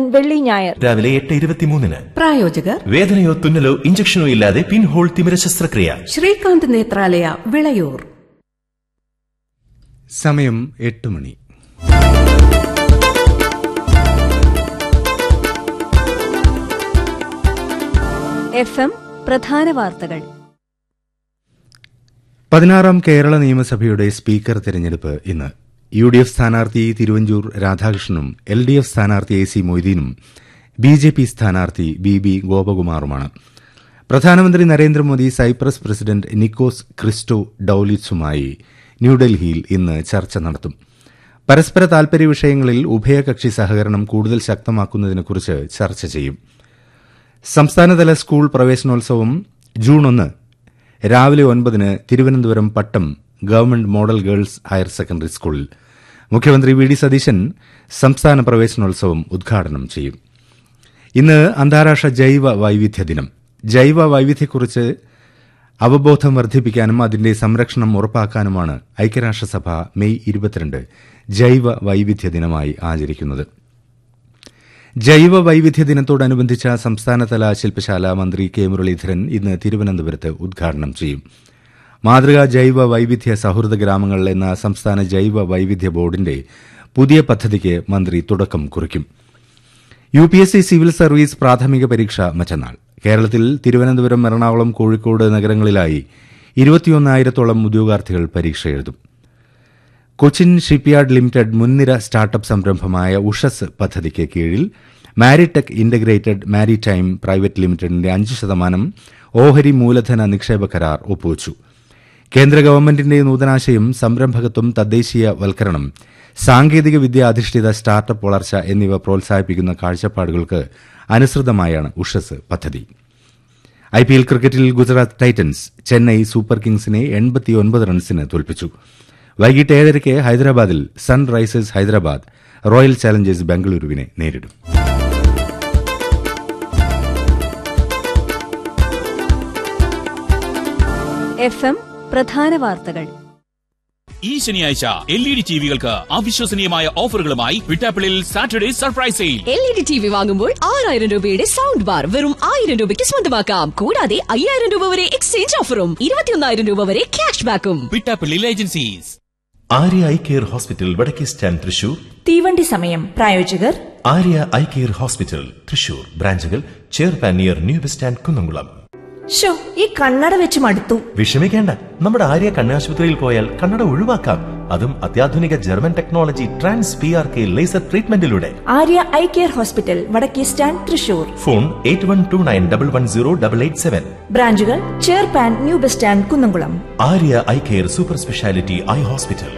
വെള്ളി ഞായർ രാവിലെ എട്ട് ഇരുപത്തിമൂന്നിന് പ്രായോജകർ വേദനയോ തുന്നലോ ഇഞ്ചക്ഷനോ ഇല്ലാതെ പിൻഹോൾ തിമിര ശസ്ത്രക്രിയ ശ്രീകാന്ത് നേത്രാലയ വിളയൂർ സമയം എട്ട് മണി എഫ് എം പ്രധാന വാർത്തകൾ പതിനാറാം കേരള നിയമസഭയുടെ സ്പീക്കർ തെരഞ്ഞെടുപ്പ് ഇന്ന് യു ഡി എഫ് സ്ഥാനാർത്ഥി തിരുവഞ്ചൂർ രാധാകൃഷ്ണനും എൽ ഡി എഫ് സ്ഥാനാർത്ഥി എ സി മൊയ്തീനും ബി ജെ പി സ്ഥാനാർത്ഥി ബി ബി ഗോപകുമാറുമാണ് പ്രധാനമന്ത്രി നരേന്ദ്രമോദി സൈപ്രസ് പ്രസിഡന്റ് നിക്കോസ് ക്രിസ്റ്റോ ഡൌലിറ്റ്സുമായി ന്യൂഡൽഹിയിൽ ഇന്ന് ചർച്ച നടത്തും പരസ്പര താൽപര്യ വിഷയങ്ങളിൽ ഉഭയകക്ഷി സഹകരണം കൂടുതൽ ശക്തമാക്കുന്നതിനെക്കുറിച്ച് ചർച്ച ചെയ്യും സംസ്ഥാനതല സ്കൂൾ പ്രവേശനോത്സവം ജൂൺ ഒന്ന് രാവിലെ ഒൻപതിന് Thiruvananthapuram Pattom government model girls higher secondary സ്കൂളിൽ മുഖ്യമന്ത്രി വി ഡി സതീശൻ സംസ്ഥാന പ്രവേശനോത്സവം ഉദ്ഘാടനം ചെയ്യും ഇന്ന് അന്താരാഷ്ട്ര ജൈവ വൈവിധ്യ ദിനം ജൈവ വൈവിധ്യത്തെക്കുറിച്ച് അവബോധം വർദ്ധിപ്പിക്കാനും അതിന്റെ സംരക്ഷണം ഉറപ്പാക്കാനുമാണ് ഐക്യരാഷ്ട്രസഭ മെയ് ഇരുപത്തിരണ്ട് ജൈവ വൈവിധ്യ ദിനമായി ആചരിക്കുന്നത് ജൈവ വൈവിധ്യ ദിനത്തോടനുബന്ധിച്ച സംസ്ഥാനതല ശില്പശാല മന്ത്രി കെ മുരളീധരൻ ഇന്ന് തിരുവനന്തപുരത്ത് ഉദ്ഘാടനം ചെയ്യും മാതൃകാ ജൈവ വൈവിധ്യ സൌഹൃദ ഗ്രാമങ്ങൾ എന്ന സംസ്ഥാന ജൈവ വൈവിധ്യ ബോർഡിന്റെ പുതിയ പദ്ധതിക്ക് മന്ത്രി തുടക്കം കുറിക്കും U P S C civil service പ്രാഥമിക പരീക്ഷ മറ്റന്നാൾ കേരളത്തിൽ തിരുവനന്തപുരം എറണാകുളം കോഴിക്കോട് നഗരങ്ങളിലായി ഇരുപത്തിയൊന്നായിരത്തോളം ഉദ്യോഗാർത്ഥികൾ പരീക്ഷ എഴുതും കൊച്ചിൻ ഷിപ്പ്യാർഡ് ലിമിറ്റഡ് മുൻനിര സ്റ്റാർട്ടപ്പ് സംരംഭമായ ഉഷസ് പദ്ധതിക്ക് കീഴിൽ മാരിടെക് ഇന്റഗ്രേറ്റഡ് മാരിടൈം പ്രൈവറ്റ് ലിമിറ്റഡിന്റെ അഞ്ച് ശതമാനം ഓഹരി മൂലധന നിക്ഷേപ കരാർ ഒപ്പുവച്ചു കേന്ദ്ര ഗവൺമെന്റിന്റെ നൂതനാശയം സംരംഭകത്വം തദ്ദേശീയവൽക്കരണം സാങ്കേതിക വിദ്യ അധിഷ്ഠിത സ്റ്റാർട്ടപ്പ് വളർച്ച എന്നിവ പ്രോത്സാഹിപ്പിക്കുന്ന കാഴ്ചപ്പാടുകൾക്ക് അനുസൃതമായാണ് ഉഷസ് പദ്ധതി ഐപിഎൽ ക്രിക്കറ്റിൽ ഗുജറാത്ത് ടൈറ്റൻസ് ചെന്നൈ സൂപ്പർ കിങ്സിനെ എൺപത്തിയൊൻപത് റൺസിന് തോൽപ്പിച്ചു വൈകിട്ട് ഏഴരയ്ക്ക് ഹൈദരാബാദിൽ സൺറൈസേഴ്സ് ഹൈദരാബാദ് റോയൽ ചാലഞ്ചേഴ്സ് ബംഗളൂരുവിനെ നേരിടും എഫ് എം പ്രധാന വാർത്തകൾ ഈ ശനിയാഴ്ച എൽ ഇ ഡി ടിവികൾക്ക് അവിശ്വസനീയമായ ഓഫറുകളുമായി വിട്ടാപ്പിളിൽ Saturday surprise sale L E D T V വാങ്ങുമ്പോൾ ആറായിരം രൂപയുടെ സൗണ്ട് ബാർ വെറും ആയിരം രൂപയ്ക്ക് സ്വന്തമാക്കാം കൂടാതെ അയ്യായിരം രൂപ വരെ എക്സ്ചേഞ്ച് ഓഫറും ഇരുപത്തിയൊന്നായിരം രൂപ വരെ ക്യാഷ് ബാക്കും വിട്ടാപ്പിള്ളിൽ agencies Arya eye care hospital വടക്കേ സ്റ്റാൻഡ് തൃശൂർ തീവണ്ടി സമയം പ്രായോജകർ Arya eye care hospital Thrissur ബ്രാഞ്ചുകൾ ചെയർപാൻ near new bus stand Kunnamkulam ഷോ ഈ കണ്ണട വെച്ച് മടുത്തു വിഷമിക്കേണ്ട നമ്മുടെ ആര്യ കണ്ണാശുപത്രിയിൽ പോയാൽ കണ്ണട ഒഴിവാക്കാം അതും അത്യാധുനിക German technology trans P R K laser ട്രീറ്റ്മെന്റിലൂടെ ആര്യ ഐ കെയർ ഹോസ്പിറ്റൽ വടക്കേ stand Thrissur phone eight one two nine double one zero double eight seven ബ്രാഞ്ചുകൾ ചെയർപാൻ new bus stand Kunnamkulam Arya eye care super speciality eye hospital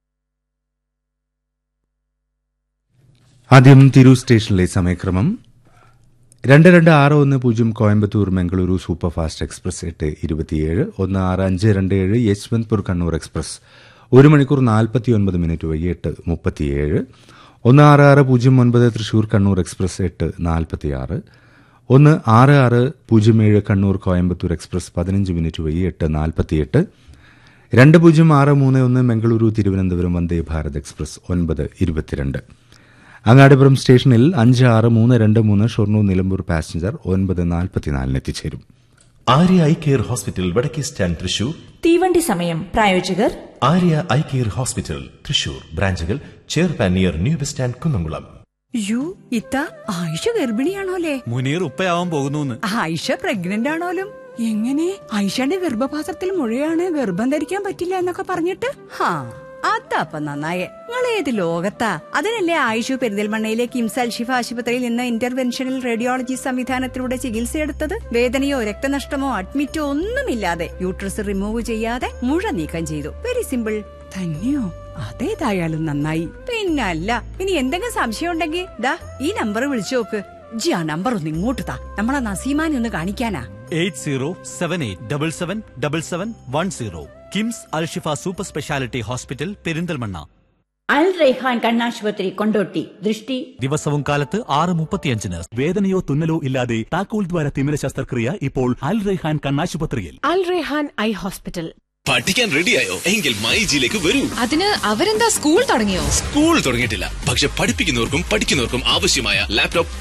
ആദ്യം തിരൂർ സ്റ്റേഷനിലെ സമയക്രമം രണ്ട് രണ്ട് ആറ് ഒന്ന് പൂജ്യം കോയമ്പത്തൂർ മംഗളൂരു സൂപ്പർഫാസ്റ്റ് എക്സ്പ്രസ് എട്ട് ഇരുപത്തിയേഴ് ഒന്ന് ആറ് അഞ്ച് രണ്ട് ഏഴ് യശ്വന്ത്പൂർ കണ്ണൂർ എക്സ്പ്രസ് ഒരു മണിക്കൂർ നാൽപ്പത്തിയൊൻപത് മിനിറ്റ് വൈകി എട്ട് മുപ്പത്തിയേഴ് ഒന്ന് ആറ് ആറ് പൂജ്യം ഒൻപത് തൃശൂർ കണ്ണൂർ എക്സ്പ്രസ് എട്ട് നാൽപ്പത്തിയാറ് ഒന്ന് ആറ് ആറ് പൂജ്യം ഏഴ് കണ്ണൂർ കോയമ്പത്തൂർ എക്സ്പ്രസ് പതിനഞ്ച് മിനിറ്റ് വൈകി എട്ട് നാൽപ്പത്തിയെട്ട് രണ്ട് പൂജ്യം ആറ് മൂന്ന് ഒന്ന് മംഗളൂരു തിരുവനന്തപുരം വന്ദേ ഭാരത് എക്സ്പ്രസ് ഒൻപത് ഇരുപത്തിരണ്ട് അങ്ങാടിപുരം സ്റ്റേഷനിൽ അഞ്ച് ആറ് മൂന്ന് രണ്ട് മൂന്ന് ഷൊർണൂർ നിലമ്പൂർ പാസഞ്ചർ ഒൻപത് നാൽപ്പത്തിനാലിന് എത്തിച്ചേരും ആര്യ ഐ കെയർ ഹോസ്പിറ്റൽ വടക്കേ സ്റ്റാൻഡ് തൃശൂർ തീവണ്ടി സമയം പ്രായോജകർ Arya eye care hospital Thrissur ബ്രാഞ്ചുകൾ ചെയർപാൻ near new bus stand Kunnamkulam യു ഇത്ത ആയിഷ ഗർഭിണിയാണോലേ മുനീർ ഉപ്പയാവാൻ പോകുന്നു ആയിഷ പ്രഗ്നന്റ് ആണോലും എങ്ങനെ ആയിഷയുടെ ഗർഭപാത്രത്തിൽ മുഴയാണ് ഗർഭം ധരിക്കാൻ പറ്റില്ല എന്നൊക്കെ പറഞ്ഞിട്ട് ഹാ അതപ്പ നന്നായേ നിങ്ങൾ ഏത് ലോകത്താ അതിനല്ലേ ആയിഷു പെരിന്തൽമണ്ണയിലെ കിംസ് അൽഷിഫ ആശുപത്രിയിൽ നിന്ന് ഇന്റർവെൻഷണൽ റേഡിയോളജി സംവിധാനത്തിലൂടെ ചികിത്സയെടുത്തത് വേദനയോ രക്തനഷ്ടമോ അഡ്മിറ്റോ ഒന്നുമില്ലാതെ യൂട്രസ് റിമൂവ് ചെയ്യാതെ മുഴ നീക്കം ചെയ്തു വെരി സിമ്പിൾ തന്നെയോ അതേതായാലും നന്നായി പിന്നല്ല ഇനി എന്തെങ്കിലും സംശയം ഉണ്ടെങ്കിൽ ദാ ഈ നമ്പർ വിളിച്ചു നോക്ക് ജി ആ നമ്പർ ഒന്ന് ഇങ്ങോട്ട് താ നമ്മളെ നസീമാനെ ഒന്ന് കാണിക്കാനാ eight zero seven eight double seven double seven one zero KIMS Alshifa super speciality hospital Perinthalmanna Al Raihan കണ്ണാശുപത്രി കൊണ്ടോട്ടി ദൃഷ്ടി ദിവസവും കാലത്ത് ആറ് മുപ്പത്തിയഞ്ചിന് വേദനയോ തുന്നലോ ഇല്ലാതെ താക്കോൽ ദ്വാര തിമിര ശസ്ത്രക്രിയ ഇപ്പോൾ അൽ റെഹാൻ കണ്ണാശുപത്രിയിൽ അൽ റെഹാൻ ഐ ഹോസ്പിറ്റൽ പഠിക്കാൻ റെഡിയായോ എങ്കിൽ മൈജിയിലേക്ക് വരൂ അതിന് അവരെന്താ സ്കൂൾ തുടങ്ങിയോ സ്കൂൾ തുടങ്ങിയിട്ടില്ല പക്ഷെ പഠിപ്പിക്കുന്നവർക്കും പഠിക്കുന്നവർക്കും ആവശ്യമായ ലാപ്ടോപ്പ്